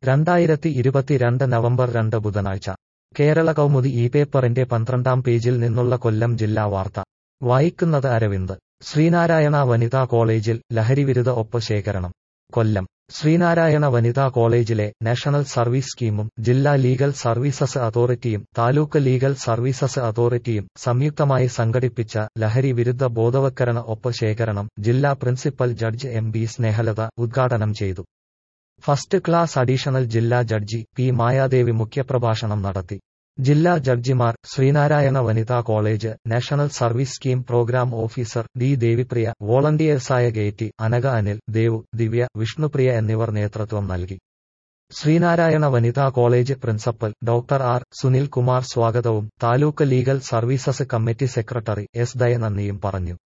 രണ്ടായിരത്തി ഇരുപത്തിരണ്ട് നവംബർ രണ്ട് ബുധനാഴ്ച കേരള കൗമുദി ഈ പേപ്പറിന്റെ പന്ത്രണ്ടാം പേജിൽ നിന്നുള്ള കൊല്ലം ജില്ലാ വാർത്ത വായിക്കുന്നത് അരവിന്ദ് ശ്രീനാരായണ വനിതാ കോളേജിൽ ലഹരിവിരുദ്ധ ഒപ്പ് ശേഖരണം കൊല്ലം ശ്രീനാരായണ വനിതാ കോളേജിലെ നാഷണൽ സർവീസ് സ്കീമും ജില്ലാ ലീഗൽ സർവീസസ് അതോറിറ്റിയും താലൂക്ക് ലീഗൽ സർവീസസ് അതോറിറ്റിയും സംയുക്തമായി സംഘടിപ്പിച്ച ലഹരി വിരുദ്ധ ബോധവത്കരണ ഒപ്പ് ശേഖരണം ജില്ലാ principal judge M B Snehalatha ഉദ്ഘാടനം ചെയ്തു ഫസ്റ്റ് ക്ലാസ് അഡീഷണൽ ജില്ലാ ജഡ്ജി പി മായാദേവി മുഖ്യപ്രഭാഷണം നടത്തി ജില്ലാ ജഡ്ജിമാർ ശ്രീനാരായണ വനിതാ college national service scheme programme officer D Devipriya വോളണ്ടിയേഴ്സായ ഗേറ്റി അനഘ അനിൽ ദേവു ദിവ്യ വിഷ്ണുപ്രിയ എന്നിവർ നേതൃത്വം നൽകി ശ്രീനാരായണ വനിതാ college principal doctor R Sunil Kumar സ്വാഗതവും taluk legal services committee secretary S Daya നന്ദിയും പറഞ്ഞു